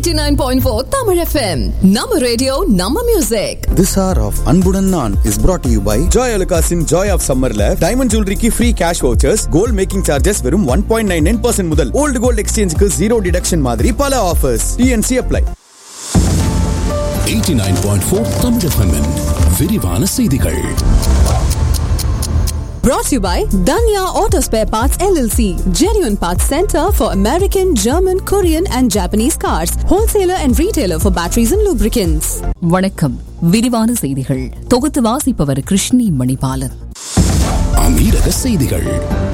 89.4 Tamil FM. Nama radio, Nama music. This hour of அன்புடன் நான் is brought to you by Joy அலுகாஸின் joy of சம்மர்ல diamond ஜுவல்லரிக்கு free cash vouchers gold making charges வெறும் one point nine nine percent முதல் old gold எக்ஸ்சேஞ்சுக்கு zero deduction மாதிரி பல offers TNC apply 89.4 Tamil FM -இன் விரிவான செய்திகள் Brought to you by Danya Auto Spare Parts LLC. Genuine Parts Center for American, German, Korean and Japanese cars. Wholesaler and retailer for batteries and lubricants. வணக்கம் விரிவான செய்திகள் தொகுத்து வாசிப்பவர் கிருஷ்ணி மணிபாலன் அமீரக செய்திகள்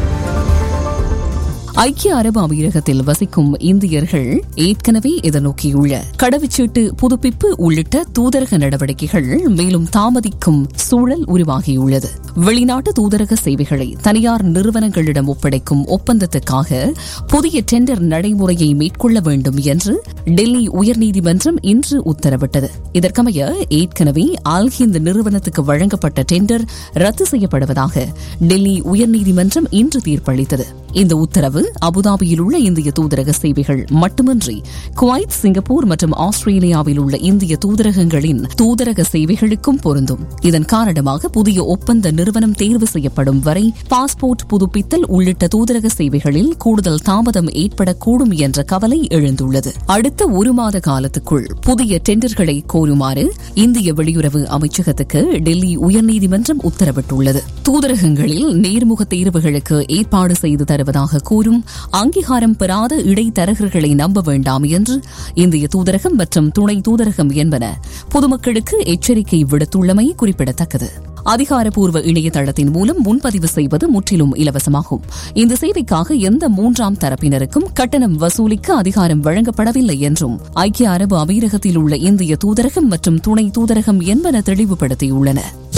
ஐக்கிய அரபு அமீரகத்தில் வசிக்கும் இந்தியர்கள் ஏற்கனவே எதிர்நோக்கியுள்ள கடவுச்சீட்டு புதுப்பிப்பு உள்ளிட்ட தூதரக நடவடிக்கைகள் மேலும் தாமதிக்கும் சூழல் உருவாகியுள்ளது வெளிநாட்டு தூதரக சேவைகளை தனியார் நிறுவனங்களிடம் ஒப்படைக்கும் ஒப்பந்தத்துக்காக புதிய டெண்டர் நடைமுறையை மேற்கொள்ள வேண்டும் என்று டெல்லி உயர்நீதிமன்றம் இன்று உத்தரவிட்டது இதற்கமைய ஏற்கனவே ஆல்ஹிந்த் நிறுவனத்துக்கு வழங்கப்பட்ட டெண்டர் ரத்து செய்யப்படுவதாக டெல்லி உயர்நீதிமன்றம் இன்று தீர்ப்பளித்தது இந்த உத்தரவு அபுதாபியில் உள்ள இந்திய தூதரக சேவைகள் மட்டுமின்றி குவைத் சிங்கப்பூர் மற்றும் ஆஸ்திரேலியாவில் உள்ள இந்திய தூதரகங்களின் தூதரக சேவைகளுக்கும் பொருந்தும் இதன் காரணமாக புதிய ஒப்பந்த நிறுவனம் தேர்வு செய்யப்படும் வரை பாஸ்போர்ட் புதுப்பித்தல் உள்ளிட்ட தூதரக சேவைகளில் கூடுதல் தாமதம் ஏற்படக்கூடும் என்ற கவலை எழுந்துள்ளது அடுத்த ஒரு மாத காலத்துக்குள் புதிய டெண்டர்களை கோருமாறு இந்திய வெளியுறவு அமைச்சகத்துக்கு டெல்லி உயர்நீதிமன்றம் உத்தரவிட்டுள்ளது தூதரகங்களில் நேர்முக தேர்வுகளுக்கு ஏற்பாடு செய்து தருவதாக கூறும் அங்கீகாரம் பெறாத இடைத்தரகர்களை நம்ப வேண்டாம் என்று இந்திய தூதரகம் மற்றும் துணை தூதரகம் என்பன பொதுமக்களுக்கு எச்சரிக்கை விடுத்துள்ளமை குறிப்பிடத்தக்கது அதிகாரப்பூர்வ இணையதளத்தின் மூலம் முன்பதிவு செய்வது முற்றிலும் இலவசமாகும் இந்த சேவைக்காக எந்த மூன்றாம் தரப்பினருக்கும் கட்டணம் வசூலிக்க அதிகாரம் வழங்கப்படவில்லை என்றும் ஐக்கிய அரபு அமீரகத்தில் உள்ள இந்திய தூதரகம் மற்றும் துணை தூதரகம் என்பன தெளிவுபடுத்தியுள்ளன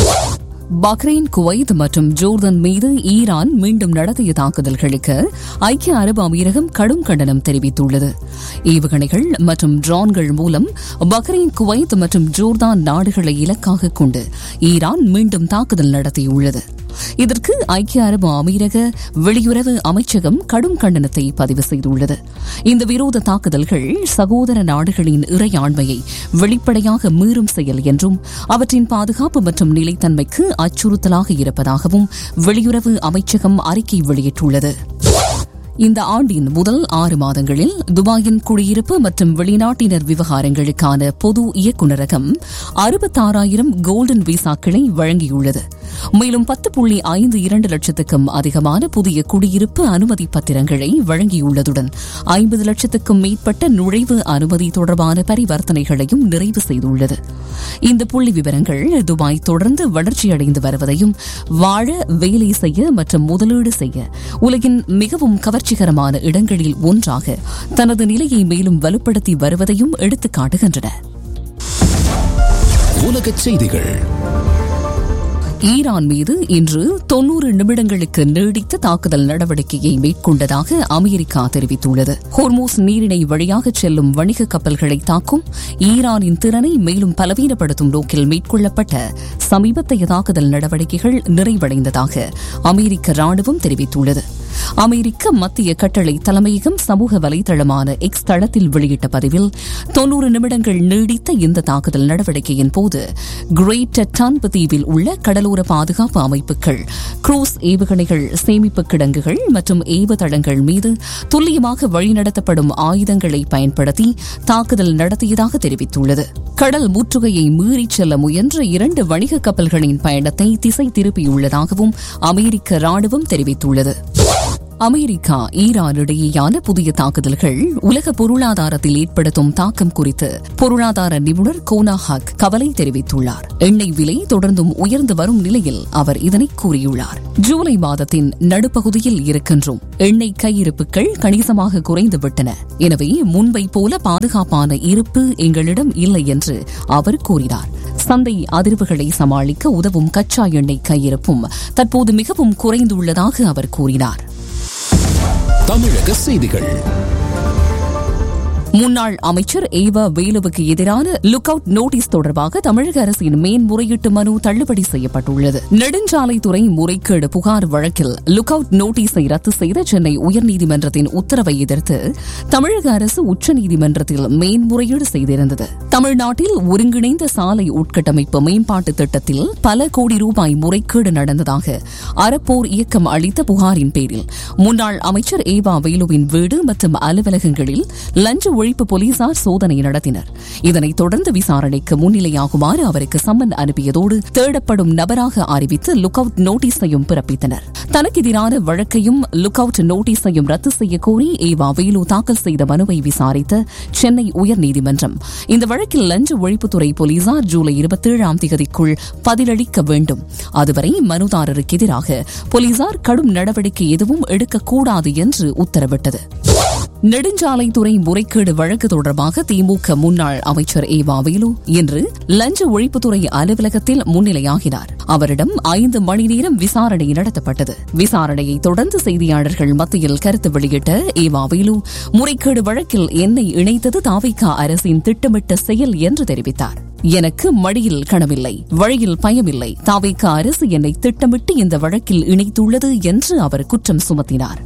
பக்ரைன் குவைத் மற்றும் ஜோர்தான் மீது ஈரான் மீண்டும் நடத்திய தாக்குதல்களுக்கு ஐக்கிய அரபு அமீரகம் கடும் கண்டனம் தெரிவித்துள்ளது ஏவுகணைகள் மற்றும் ட்ரோன்கள் மூலம் பக்ரைன் குவைத் மற்றும் ஜோர்தான் நாடுகளை இலக்காக கொண்டு ஈரான் மீண்டும் தாக்குதல் நடத்தியுள்ளது இதற்கு ஐக்கிய அரபு அமீரக வெளியுறவு அமைச்சகம் கடும் கண்டனத்தை பதிவு செய்துள்ளது இந்த விரோத தாக்குதல்கள் சகோதர நாடுகளின் இறையாண்மையை வெளிப்படையாக மீறும் செயல் என்றும் அவற்றின் பாதுகாப்பு மற்றும் நிலைத்தன்மைக்கு அச்சுறுத்தலாக இருப்பதாகவும் வெளியுறவு அமைச்சகம் அறிக்கை வெளியிட்டுள்ளது இந்த ஆண்டின் முதல் ஆறு மாதங்களில் துபாயின் குடியிருப்பு மற்றும் வெளிநாட்டினர் விவகாரங்களுக்கான பொது இயக்குநரகம் அறுபத்தாறாயிரம் கோல்டன் விசாக்களை வழங்கியுள்ளது மேலும் பத்து புள்ளி ஐந்து இரண்டு லட்சத்துக்கும் அதிகமான புதிய குடியிருப்பு அனுமதி பத்திரங்களை வழங்கியுள்ளதுடன் ஐம்பது லட்சத்துக்கும் மேற்பட்ட நுழைவு அனுமதி தொடர்பான பரிவர்த்தனைகளையும் நிறைவு செய்துள்ளது இந்த புள்ளி விவரங்கள் துபாய் தொடர்ந்து வளர்ச்சியடைந்து வருவதையும் வாழ வேலை செய்ய மற்றும் முதலீடு செய்ய உலகின் மிகவும் கவர்ச்சிகரமான இடங்களில் ஒன்றாக தனது நிலையை மேலும் வலுப்படுத்தி வருவதையும் எடுத்துக் காட்டுகின்றன உலகச் செய்திகள் ஈரான் மீது இன்று தொன்னூறு நிமிடங்களுக்கு நீடித்த தாக்குதல் நடவடிக்கையை மேற்கொண்டதாக அமெரிக்கா தெரிவித்துள்ளது ஹோர்மோஸ் நீரிணை வழியாக செல்லும் வணிக கப்பல்களை தாக்கும் ஈரானின் திறனை மேலும் பலவீனப்படுத்தும் நோக்கில் மேற்கொள்ளப்பட்ட சமீபத்தைய தாக்குதல் நடவடிக்கைகள் நிறைவடைந்ததாக அமெரிக்க ராணுவம் தெரிவித்துள்ளது அமெரிக்க மத்திய கட்டளை தலைமையகம் சமூக வலைதளமான எக்ஸ் தளத்தில் வெளியிட்ட பதிவில் தொன்னூறு நிமிடங்கள் நீடித்த இந்த தாக்குதல் நடவடிக்கையின் போது கிரேட் டன்பு தீவில் உள்ள கடலோர பாதுகாப்பு அமைப்புகள் குரூஸ் ஏவுகணைகள் சேமிப்பு கிடங்குகள் மற்றும் ஏவுதளங்கள் மீது துல்லியமாக வழிநடத்தப்படும் ஆயுதங்களை பயன்படுத்தி தாக்குதல் நடத்தியதாக தெரிவித்துள்ளது கடல் முற்றுகையை மீறிச் செல்ல முயன்ற இரண்டு வணிக கப்பல்களின் பயணத்தை திசை திருப்பியுள்ளதாகவும் அமெரிக்க ராணுவம் தெரிவித்துள்ளது அமெரிக்கா ஈரான் இடையேயான புதிய தாக்குதல்கள் உலக பொருளாதாரத்தில் ஏற்படுத்தும் தாக்கம் குறித்து பொருளாதார நிபுணர் கோனா ஹக் கவலை தெரிவித்துள்ளார் எண்ணெய் விலை தொடர்ந்தும் உயர்ந்து வரும் நிலையில் அவர் இதனை கூறியுள்ளார் ஜூலை மாதத்தின் நடுப்பகுதியில் இருக்கின்றோம் எண்ணெய் கையிருப்புகள் கணிசமாக குறைந்துவிட்டன எனவே முன்பை போல பாதுகாப்பான இருப்பு எங்களிடம் இல்லை என்று அவர் கூறினார் சந்தை அதிர்வுகளை சமாளிக்க உதவும் கச்சா எண்ணெய் கையிருப்பும் தற்போது மிகவும் குறைந்துள்ளதாக அவர் கூறினார் தமிழக செய்திகள் முன்னாள் அமைச்சர் ஏவா வேலுவுக்கு எதிரான லுக் அவுட் நோட்டீஸ் தொடர்பாக தமிழக அரசின் மேன்முறையீட்டு மனு தள்ளுபடி செய்யப்பட்டுள்ளது நெடுஞ்சாலைத்துறை முறைகேடு புகார் வழக்கில் லுக் அவுட் நோட்டீஸை ரத்து செய்த சென்னை உயர்நீதிமன்றத்தின் உத்தரவை எதிர்த்து தமிழக அரசு உச்சநீதிமன்றத்தில் மேன்முறையீடு செய்திருந்தது தமிழ்நாட்டில் ஒருங்கிணைந்த சாலை உட்கட்டமைப்பு மேம்பாட்டு திட்டத்தில் பல கோடி ரூபாய் முறைகேடு நடந்ததாக அறப்போர் இயக்கம் அளித்த புகாரின் பேரில் முன்னாள் அமைச்சர் ஏவா வேலுவின் வீடு மற்றும் அலுவலகங்களில் லஞ்ச ஒழிப்பு போலீசார் சோதனை நடத்தினர் இதனைத் தொடர்ந்து விசாரணைக்கு முன்னிலையாகுமாறு அவருக்கு சம்மன் அனுப்பியதோடு தேடப்படும் நபராக அறிவித்து லுக் அவுட் நோட்டீஸையும் பிறப்பித்தனர் தனக்கு எதிரான வழக்கையும் லுக் அவுட் நோட்டீஸையும் ரத்து செய்ய கோரி ஏவா வேலு தாக்கல் செய்த மனுவை விசாரித்த சென்னை உயர்நீதிமன்றம் இந்த வழக்கில் லஞ்ச ஒழிப்புத்துறை போலீசார் ஜூலை இருபத்தேழாம் தேதிக்குள் பதிலளிக்க வேண்டும் அதுவரை மனுதாரருக்கு எதிராக போலீசார் கடும் நடவடிக்கை எதுவும் எடுக்கக்கூடாது என்று உத்தரவிட்டது நெடுஞ்சாலைத்துறை முறைகேடு வழக்கு தொடர்பாக திமுக முன்னாள் அமைச்சர் ஏவா வேலு இன்று லஞ்ச ஒழிப்புத்துறை அலுவலகத்தில் முன்னிலையாகினார் அவரிடம் ஐந்து மணி நேரம் விசாரணை நடத்தப்பட்டது விசாரணையை தொடர்ந்து செய்தியாளர்கள் மத்தியில் கருத்து வெளியிட்ட ஏவா வேலு முறைகேடு வழக்கில் என்னை இணைத்தது தாவிகா அரசின் திட்டமிட்ட செயல் என்று தெரிவித்தார் எனக்கு மடியில் கனவில்லை வழியில் பயமில்லை தாவிகா அரசு என்னை திட்டமிட்டு இந்த வழக்கில் இணைத்துள்ளது என்று அவர் குற்றம் சுமத்தினார்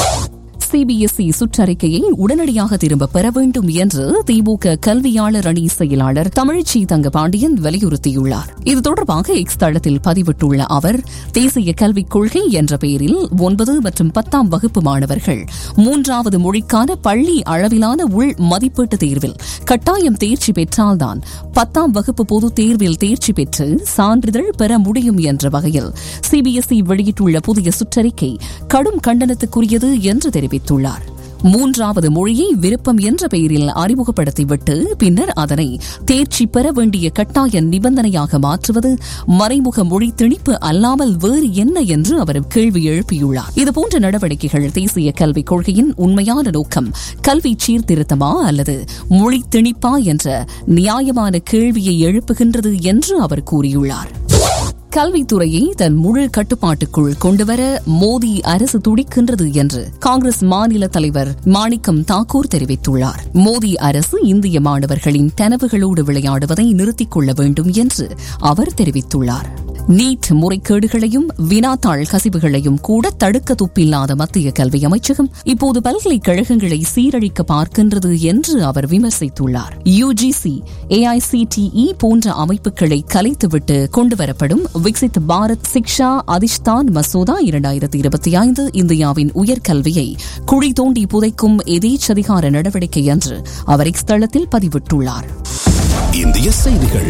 சிபிஎஸ்இ சுற்றறிக்கையை உடனடியாக திரும்பப் பெற வேண்டும் என்று திமுக கல்வியாளர் அணி செயலாளர் தமிழ்ச்சி தங்கபாண்டியன் வலியுறுத்தியுள்ளார் இது தொடர்பாக எக்ஸ் தளத்தில் பதிவிட்டுள்ள அவர் தேசிய கல்விக் கொள்கை என்ற பெயரில் ஒன்பது மற்றும் பத்தாம் வகுப்பு மாணவர்கள் மூன்றாவது மொழிக்கான பள்ளி அளவிலான உள் மதிப்பீட்டு தேர்வில் கட்டாயம் தேர்ச்சி பெற்றால்தான் பத்தாம் வகுப்பு பொதுத் தேர்வில் தேர்ச்சி பெற்று சான்றிதழ் பெற முடியும் என்ற வகையில் சிபிஎஸ்இ வெளியிட்டுள்ள புதிய சுற்றறிக்கை கடும் கண்டனத்துக்குரியது என்று தெரிவித்தார் தெரிவித்துள்ளார் மூன்றாவது மொழியை விருப்பம் என்ற பெயரில் அறிமுகப்படுத்திவிட்டு பின்னர் அதனை தேர்ச்சி பெற வேண்டிய கட்டாய நிபந்தனையாக மாற்றுவது மறைமுக மொழி திணிப்பு அல்லாமல் வேறு என்ன என்று அவர் கேள்வி எழுப்பியுள்ளார் இதுபோன்ற நடவடிக்கைகள் தேசிய கல்விக் கொள்கையின் உண்மையான நோக்கம் கல்வி சீர்திருத்தமா அல்லது மொழி திணிப்பா என்ற நியாயமான கேள்வியை எழுப்புகின்றது என்று அவர் கூறியுள்ளார் கல்வித்துறையை தன் முழு கட்டுப்பாட்டுக்குள் கொண்டுவர மோடி அரசு துடிக்கின்றது என்று காங்கிரஸ் மாநில தலைவர் மாணிக்கம் தாக்கூர் தெரிவித்துள்ளார் மோடி அரசு இந்திய மாணவர்களின் கனவுகளோடு விளையாடுவதை நிறுத்திக் கொள்ள வேண்டும் என்று அவர் தெரிவித்துள்ளார் நீட் முறைகேடுகளையும் வினாத்தாள் கசிவுகளையும் கூட தடுக்க துப்பில்லாத மத்திய கல்வி அமைச்சகம் இப்போது பல்கலைக்கழகங்களை சீரழிக்க பார்க்கின்றது என்று அவர் விமர்சித்துள்ளார் யுஜிசி ஏஐசிடிஇ போன்ற அமைப்புகளை கலைத்துவிட்டு கொண்டுவரப்படும் விக்சித் பாரத் சிக்ஷா அதிஷ்தான் மசோதா இரண்டாயிரத்தி இருபத்தி ஐந்து இந்தியாவின் உயர்கல்வியை குழி தோண்டி புதைக்கும் எதேச்சதிகார நடவடிக்கை என்று அவர் இஸ்தளத்தில் பதிவிட்டுள்ளார் இந்திய செய்திகள்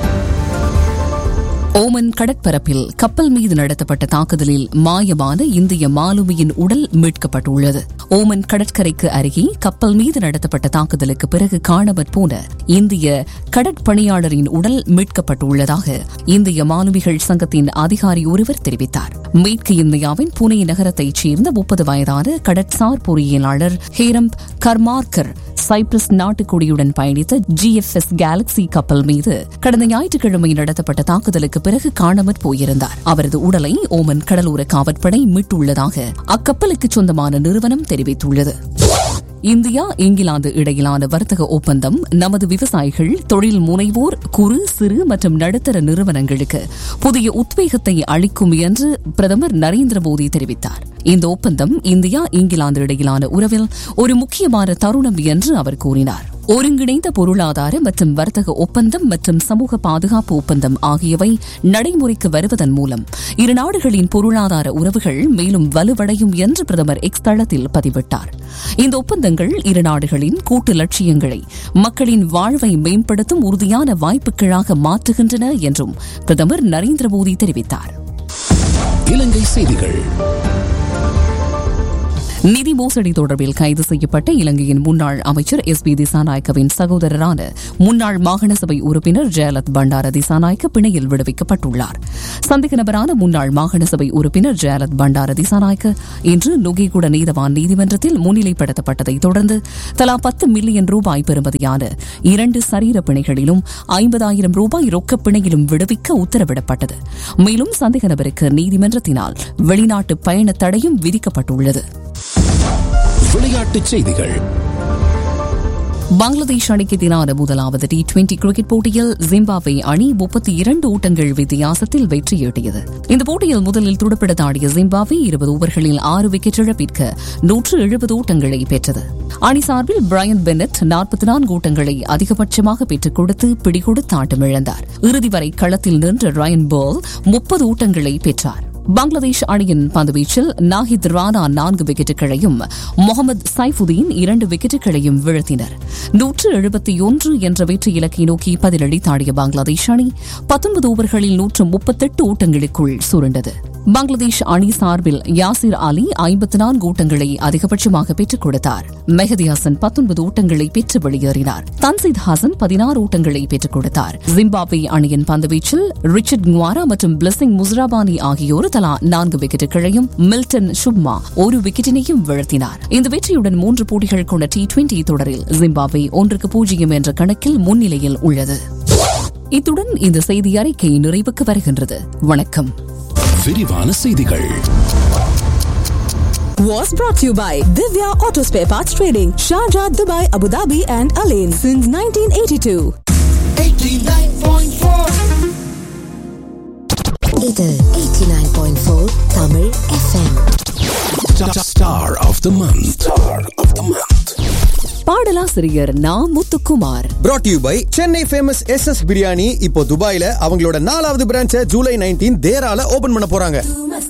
ஓமன் கடற்பரப்பில் கப்பல் மீது நடத்தப்பட்ட தாக்குதலில் மாயமான இந்திய மாலுமியின் உடல் மீட்கப்பட்டுள்ளது ஓமன் கடற்கரைக்கு அருகே கப்பல் மீது நடத்தப்பட்ட தாக்குதலுக்கு பிறகு காணாமற் போன இந்திய கடற்பணியாளரின் உடல் மீட்கப்பட்டுள்ளதாக இந்திய மாலுமிகள் சங்கத்தின் அதிகாரி ஒருவர் தெரிவித்தார் மேற்கு இந்தியாவின் புனே நகரத்தைச் சேர்ந்த முப்பது வயதான கடற்சார் பொறியியலாளர் ஹேரம்ப் கர்மார்கர் சைப்ரஸ் நாட்டுக்கொடியுடன் பயணித்த ஜிஎஃப்எஸ் கேலக்சி கப்பல் மீது கடந்த ஞாயிற்றுக்கிழமை நடத்தப்பட்ட தாக்குதலுக்கு பிறகு காணாமற் போயிருந்தார் அவரது உடலை ஓமன் கடலோர காவற்படை மீட்டுள்ளதாக அக்கப்பலுக்கு சொந்தமான நிறுவனம் தெரிவித்துள்ளது இந்தியா இங்கிலாந்து இடையிலான வர்த்தக ஒப்பந்தம் நமது விவசாயிகள் தொழில் முனைவோர் குறு சிறு மற்றும் நடுத்தர நிறுவனங்களுக்கு புதிய உத்வேகத்தை அளிக்கும் என்று பிரதமர் நரேந்திர மோடி தெரிவித்தார் இந்த ஒப்பந்தம் இந்தியா இங்கிலாந்து இடையிலான உறவில் ஒரு முக்கியமான தருணம் என்று அவர் கூறினார் ஒருங்கிணைந்த பொருளாதார மற்றும் வர்த்தக ஒப்பந்தம் மற்றும் சமூக பாதுகாப்பு ஒப்பந்தம் ஆகியவை நடைமுறைக்கு வருவதன் மூலம் இரு நாடுகளின் பொருளாதார உறவுகள் மேலும் வலுவடையும் என்று பிரதமர் எக்ஸ் தளத்தில் பதிவிட்டார் இந்த ஒப்பந்தங்கள் இரு நாடுகளின் கூட்டு லட்சியங்களை மக்களின் வாழ்வை மேம்படுத்தும் உறுதியான வாய்ப்புகளாக மாற்றுகின்றன என்றும் பிரதமர் நரேந்திர மோடி தெரிவித்தார் இலங்கை செய்திகள் நிதி மோசடி தொடர்பில் கைது செய்யப்பட்ட இலங்கையின் முன்னாள் அமைச்சர் எஸ் பி திசாநாயக்கவின் சகோதரரான முன்னாள் மாகாண சபை உறுப்பினர் ஜெயலத் பண்டார திசாநாயக்க பிணையில் விடுவிக்கப்பட்டுள்ளார் சந்தேக நபரான முன்னாள் மாகாண சபை உறுப்பினர் ஜெயலத் பண்டார திசாநாயக்க இன்று நுகேகுட நீதவான் நீதிமன்றத்தில் முன்னிலைப்படுத்தப்பட்டதைத் தொடர்ந்து தலா பத்து மில்லியன் ரூபாய் பெறுமதியான இரண்டு சரீர பிணைகளிலும் ஐம்பதாயிரம் ரூபாய் ரொக்கப் பிணையிலும் விடுவிக்க உத்தரவிடப்பட்டது மேலும் சந்தேக நபருக்கு நீதிமன்றத்தினால் வெளிநாட்டு பயண தடையும் விதிக்கப்பட்டுள்ளது விளையாட்டுச் செய்திகள் பங்களாதேஷ் அணிக்கு எதிரான முதலாவது டி டுவெண்டி கிரிக்கெட் போட்டியில் ஜிம்பாப்வே அணி முப்பத்தி இரண்டு ஓட்டங்கள் வித்தியாசத்தில் வெற்றியீட்டியது இந்த போட்டியில் முதலில் துடுப்பிடத் ஆடிய ஜிம்பாப்வே இருபது ஓவர்களில் ஆறு விக்கெட் இழப்பிற்கு நூற்று எழுபது ஓட்டங்களை பெற்றது அணி சார்பில் பிரையன் பென்னட் நாற்பத்தி நான்கு ஓட்டங்களை அதிகபட்சமாக பெற்றுக் கொடுத்து பிடிகொடுத்து ஆட்டமிழந்தார் இறுதி வரை களத்தில் நின்ற ரயன் போல் முப்பது ஓட்டங்களை பெற்றார் பங்களாதேஷ் அணியின் பந்துவீச்சில் நாஹித் ராணா நான்கு விக்கெட்டுகளையும் முகமது சைஃபுதீன் இரண்டு விக்கெட்டுகளையும் வீழ்த்தினர் நூற்று எழுபத்தி ஒன்று என்ற வெற்றி இலக்கை நோக்கி பதிலளித்தாடிய பங்களாதேஷ் அணி பத்தொன்பது ஓவர்களில் நூற்று முப்பத்தெட்டு ஓட்டங்களுக்குள் சுருண்டது பங்களாதேஷ் அணி சார்பில் யாசிர் அலி ஐம்பத்தி நான்கு ஓட்டங்களை அதிகபட்சமாக பெற்றுக் கொடுத்தார் மெஹதி ஹசன் பத்தொன்பது ஓட்டங்களை பெற்று வெளியேறினார் தன்சித் ஹசன் பதினாறு ஓட்டங்களை பெற்றுக் கொடுத்தார் ஜிம்பாப்வே அணியின் பந்துவீச்சில் ரிச்சர்ட் குவாரா மற்றும் பிளஸிங் முஸ்ராபானி ஆகியோர் தலா நான்கு விக்கெட்டுகளையும் மில்டன் சுப்மா ஒரு விக்கெட்டினையும் வீழ்த்தினார் இந்த வெற்றியுடன் மூன்று போட்டிகள் கொண்ட டி டுவெண்டி தொடரில் ஜிம்பாப்வே ஒன்றுக்கு பூஜ்ஜியம் என்ற கணக்கில் முன்னிலையில் உள்ளது இத்துடன் இந்த செய்தி அறிக்கை நிறைவுக்கு வருகின்றது வணக்கம் விரிவான செய்திகள் Was brought to you by Divya Auto Spare Parts Trading, Sharjah, Dubai, Abu Dhabi, and Alain since 1982. இது 89.4 Tamil FM Star of the month. Star of the month. பாடலாசிரியர் Na Muthukumar brought to you by Chennai famous S S biryani இப்போ துபாயில அவங்களோட நாலாவது பிரான்ச்ச July nineteen தேரால open பண்ண போறாங்க